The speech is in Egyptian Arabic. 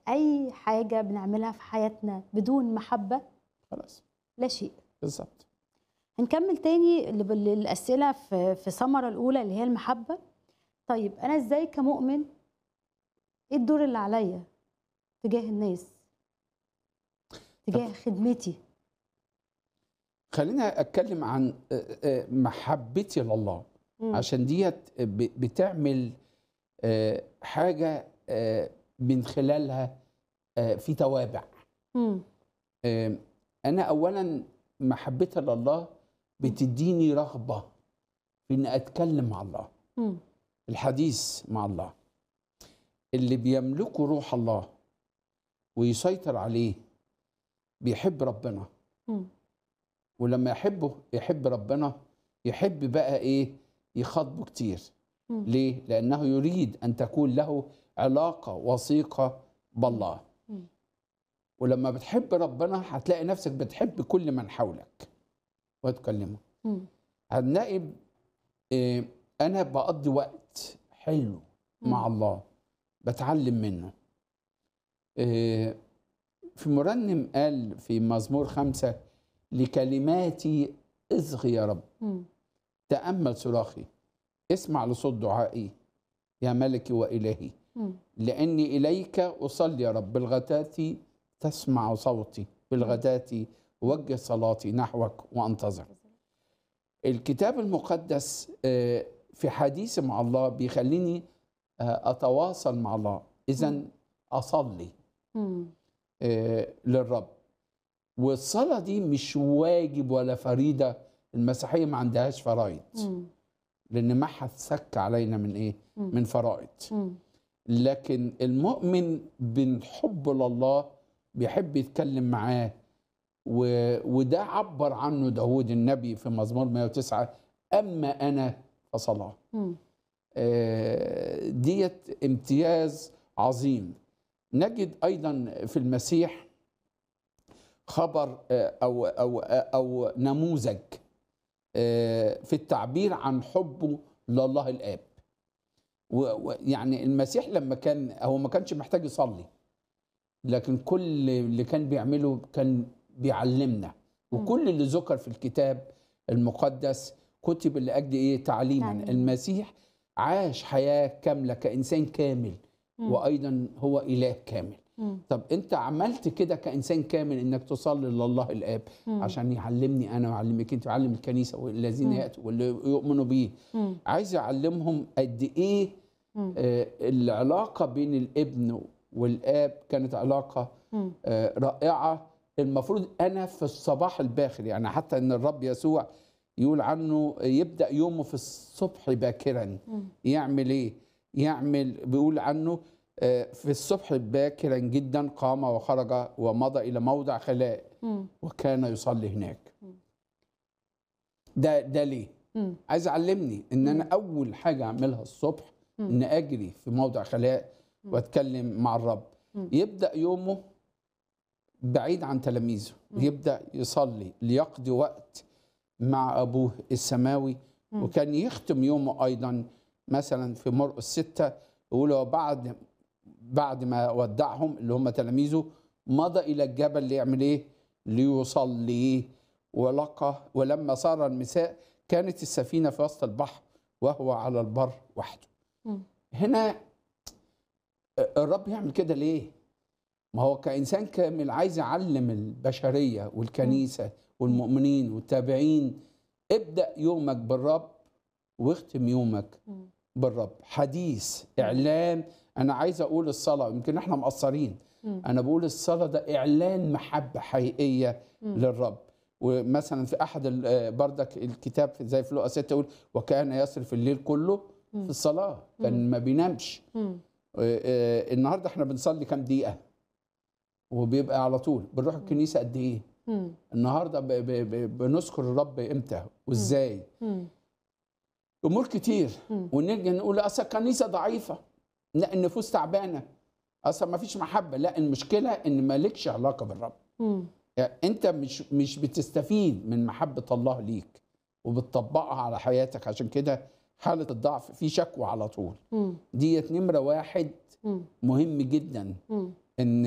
اي حاجه بنعملها في حياتنا بدون محبه خلاص لا شيء بالظبط هنكمل تاني ال- ال- الاسئله في في ثمره الاولى اللي هي المحبه طيب انا ازاي كمؤمن ايه الدور اللي عليا تجاه الناس تجاه خدمتي خلينا اتكلم عن آه، آه، محبتي لله مم. عشان ديت ب- بتعمل آه، حاجه آه، من خلالها آه، في توابع مم. آه، انا اولا محبتي لله بتديني رغبه في اني اتكلم مع الله مم. الحديث مع الله اللي بيملكوا روح الله ويسيطر عليه بيحب ربنا مم. ولما يحبه يحب ربنا يحب بقى ايه يخاطبه كتير مم. ليه لانه يريد ان تكون له علاقه وثيقه بالله مم. ولما بتحب ربنا هتلاقي نفسك بتحب كل من حولك وتكلمه مم. هنلاقي إيه انا بقضي وقت حلو مع مم. الله بتعلم منه إيه في مرنم قال في مزمور خمسة لكلماتي اصغي يا رب مم. تأمل صراخي اسمع لصوت دعائي يا ملكي وإلهي مم. لأني إليك أصلي يا رب بالغداة تسمع صوتي بالغداة وجه صلاتي نحوك وأنتظر الكتاب المقدس آه، في حديثي مع الله بيخليني آه، أتواصل مع الله إذا مم. أصلي مم. آه، للرب والصلاة دي مش واجب ولا فريضة المسيحية ما عندهاش فرائض مم. لأن ما هتسك علينا من إيه؟ مم. من فرائض مم. لكن المؤمن من حبه لله بيحب يتكلم معاه و... وده عبر عنه داود النبي في مزمور 109 أما أنا فصلاة مم. آه، ديت امتياز عظيم نجد أيضا في المسيح خبر آه، أو أو أو نموذج آه، في التعبير عن حبه لله الآب ويعني المسيح لما كان هو ما كانش محتاج يصلي لكن كل اللي كان بيعمله كان بيعلمنا مم. وكل اللي ذكر في الكتاب المقدس كتب لاجل ايه تعليما تعليم. المسيح عاش حياه كامله كانسان كامل مم. وايضا هو اله كامل مم. طب انت عملت كده كانسان كامل انك تصلي لله الاب مم. عشان يعلمني انا ويعلمك انت ويعلم الكنيسه والذين مم. ياتوا واللي يؤمنوا بيه مم. عايز يعلمهم قد ايه مم. آه، العلاقه بين الابن والاب كانت علاقه مم. آه، رائعه المفروض انا في الصباح الباكر يعني حتى ان الرب يسوع يقول عنه يبدا يومه في الصبح باكرا مم. يعمل ايه يعمل بيقول عنه آه، في الصبح باكرا جدا قام وخرج ومضى الى موضع خلاء مم. وكان يصلي هناك مم. ده ده ليه مم. عايز علمني ان انا اول حاجه اعملها الصبح مم. ان اجري في موضع خلاء مم. واتكلم مع الرب مم. يبدا يومه بعيد عن تلاميذه مم. يبدا يصلي ليقضي وقت مع ابوه السماوي مم. وكان يختم يومه ايضا مثلا في مرقس ستة يقول هو بعد بعد ما ودعهم اللي هم تلاميذه مضى الى الجبل ليعمل ايه؟ ليصلي ولقى ولما صار المساء كانت السفينه في وسط البحر وهو على البر وحده. مم. هنا الرب يعمل كده ليه؟ ما هو كإنسان كامل عايز يعلم البشرية والكنيسة والمؤمنين والتابعين ابدأ يومك بالرب واختم يومك مم. بالرب حديث إعلان أنا عايز أقول الصلاة يمكن إحنا مقصرين مم. أنا بقول الصلاة ده إعلان محبة حقيقية مم. للرب ومثلا في أحد ال- آه، بردك الكتاب في- زي في لقا 6 يقول وكان يصرف الليل كله مم. في الصلاة كان ما بينامش مم. آه، آه، النهارده احنا بنصلي كام دقيقة وبيبقى على طول بنروح الكنيسة قد ايه مم. النهارده ب- ب- ب- بنذكر الرب امتى وازاي مم. امور كتير مم. ونرجع نقول اصل الكنيسة ضعيفة لا النفوس تعبانة اصل ما فيش محبة لا المشكلة ان مالكش علاقة بالرب مم. يعني انت مش مش بتستفيد من محبة الله ليك وبتطبقها على حياتك عشان كده حالة الضعف في شكوى على طول مم. ديت نمرة واحد مم. مهم جدا مم. ان